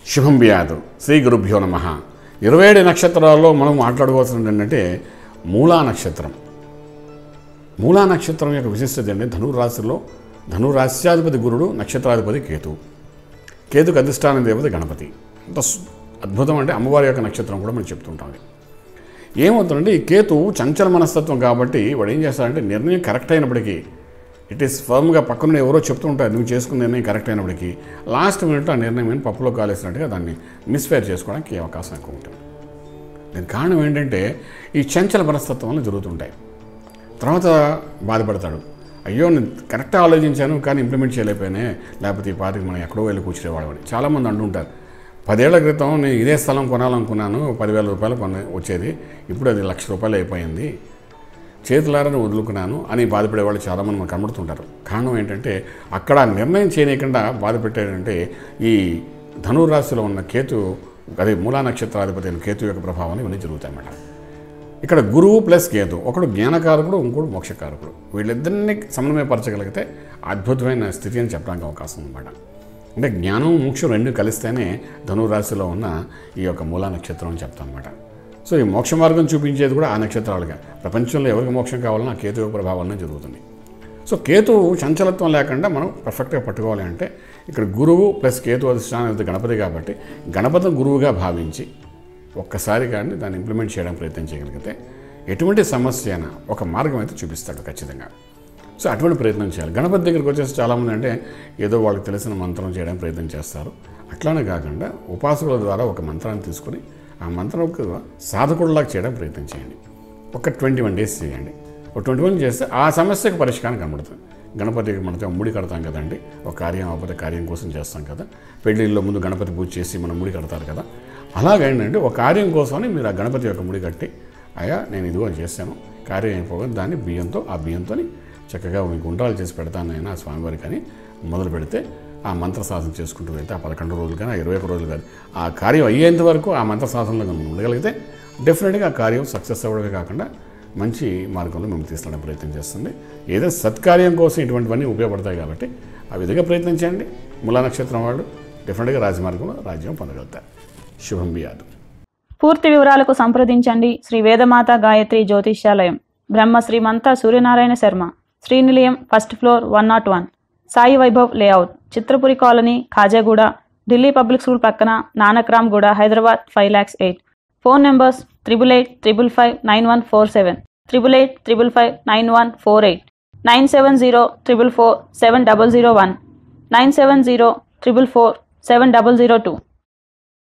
శుభం వ్యాధు శ్రీ గురుభ్యో నమ ఇరవై ఏడు నక్షత్రాల్లో మనం మాట్లాడుకోవాల్సింది ఏంటంటే మూలా నక్షత్రం మూలా నక్షత్రం యొక్క విశిష్టత ఏంటంటే ధనురాశిలో ధనురాశ్యాధిపతి గురుడు నక్షత్రాధిపతి కేతు కేతుకు అధిష్టాన దేవత గణపతి అంత సు- అద్భుతం అంటే అమ్మవారి యొక్క నక్షత్రం కూడా మనం చెప్తుంటాం అది. ఏమవుతుందంటే ఈ కేతు చంచల మనస్తత్వం కాబట్టి వాడు ఏం చేస్తాడంటే నిర్ణయం కరెక్ట్ అయినప్పటికీ ఇట్ ఈస్ ఫర్మ్గా పక్కన ఎవరో చెప్తూ ఉంటారు నువ్వు చేసుకున్న నిర్ణయం కరెక్ట్ అయినప్పటికీ లాస్ట్ మినిట్ ఆ నిర్ణయం ఏమి పప్పులో కాలేసినట్టుగా దాన్ని మిస్ఫేర్ చేసుకోవడానికి అవకాశం ఎక్కువ ఉంటుంది దీనికి కారణం ఏంటంటే ఈ చంచల మనస్తత్వం వల్ల జరుగుతుంటాయి తర్వాత బాధపడతాడు అయ్యో నేను కరెక్ట్ ఆలోచించాను కానీ ఇంప్లిమెంట్ చేయలేకపోయానే లేకపోతే ఈ పాటికి మనం ఎక్కడో వెళ్ళి కూర్చునేవాడు అని చాలామంది అంటుంటారు పదేళ్ల క్రితం నేను ఇదే స్థలం కొనాలనుకున్నాను పదివేల రూపాయలు కొన వచ్చేది ఇప్పుడు అది లక్ష రూపాయలు అయిపోయింది చేతులారని వదులుకున్నాను అని బాధపడే వాళ్ళు చాలామంది మనకు కనబడుతుంటారు కారణం ఏంటంటే అక్కడ ఆ నిర్ణయం చేయనీయకుండా బాధపెట్టాడంటే ఈ ధనురాశిలో ఉన్న కేతు అదే మూలా నక్షత్రాధిపతి అయిన కేతు యొక్క ప్రభావం ఇవన్నీ జరుగుతాయన్నమాట ఇక్కడ గురువు ప్లస్ కేతు ఒకడు జ్ఞానకారకుడు ఇంకోడు మోక్షకారకుడు వీళ్ళిద్దరిని సమన్వయపరచగలిగితే అద్భుతమైన స్థితి అని చెప్పడానికి అవకాశం ఉందన్నమాట అంటే జ్ఞానం మోక్షం రెండు కలిస్తేనే ధనురాశిలో ఉన్న ఈ యొక్క మూలా నక్షత్రం అని చెప్తాం అనమాట సో ఈ మోక్ష మార్గం చూపించేది కూడా ఆ నక్షత్రాలుగా ప్రపంచంలో ఎవరికి మోక్షం కావాలన్నా ఆ కేతు యొక్క ప్రభావాలనే జరుగుతుంది సో కేతు చంచలత్వం లేకుండా మనం పర్ఫెక్ట్గా పట్టుకోవాలి అంటే ఇక్కడ గురువు ప్లస్ కేతు అధిష్టానం గణపతి కాబట్టి గణపతిని గురువుగా భావించి ఒక్కసారి కానీ దాన్ని ఇంప్లిమెంట్ చేయడానికి ప్రయత్నం చేయగలిగితే ఎటువంటి సమస్య అయినా ఒక మార్గం అయితే చూపిస్తాడు ఖచ్చితంగా సో అటువంటి ప్రయత్నం చేయాలి గణపతి దగ్గరికి వచ్చేసి చాలామంది అంటే ఏదో వాళ్ళకి తెలిసిన మంత్రం చేయడానికి ప్రయత్నం చేస్తారు అట్లానే కాకుండా ఉపాసకుల ద్వారా ఒక మంత్రాన్ని తీసుకొని ఆ మంత్రం ఒక సాధకుడిలాగా చేయడానికి ప్రయత్నం చేయండి ఒక ట్వంటీ వన్ డేస్ చేయండి ఒక ట్వంటీ వన్ చేస్తే ఆ సమస్యకు పరిష్కారం కనబడుతుంది గణపతికి మనతో ముడి కడతాం కదండి ఒక కార్యం అవ్వకపోతే కార్యం కోసం చేస్తాం కదా పెళ్ళిళ్ళలో ముందు గణపతి పూజ చేసి మనం ముడి కడతారు కదా అలాగేంటంటే ఒక కార్యం కోసమని మీరు ఆ గణపతి యొక్క ముడి కట్టి అయ్యా నేను ఇదిగో చేశాను కార్యం అయిపోగానే దాన్ని బియ్యంతో ఆ బియ్యంతో చక్కగా మీకు ఉండ్రాలు చేసి పెడతాను నేను ఆ స్వామివారికి అని మొదలు పెడితే ఆ మంత్ర సాధన చేసుకుంటూ వెళ్తే ఆ పదకొండు రోజులు కానీ ఆ ఇరవై ఒక రోజులు కానీ ఆ కార్యం అయ్యేంత వరకు ఆ మంత్ర సాధనలో మనం ఉండగలిగితే డెఫినెట్గా ఆ కార్యం సక్సెస్ అవ్వడమే కాకుండా మంచి మార్గంలో మేము తీసుకెళ్ళడానికి ప్రయత్నం చేస్తుంది ఏదో సత్కార్యం కోసం ఇటువంటివన్నీ ఉపయోగపడతాయి కాబట్టి ఆ విధంగా ప్రయత్నం చేయండి ములా నక్షత్రం వాళ్ళు డెఫినెట్గా రాజమార్గంలో రాజ్యం పొందగలుగుతారు శుభం బియాదు పూర్తి వివరాలకు సంప్రదించండి Shri Vedamata Gayatri Jyotishyalayam Brahma Srimantha Suryanarayana Sharma Srinilayam first floor one not one Sai Vaibhav layout Chitrapuri colony Khajaguda Delhi public school పక్కన Nanakramguda Hyderabad five lakhs eight phone numbers triple eight triple five nine one four seven triple eight triple five nine one four eight nine seven zero triple four seven double zero one nine seven zero triple four seven double zero two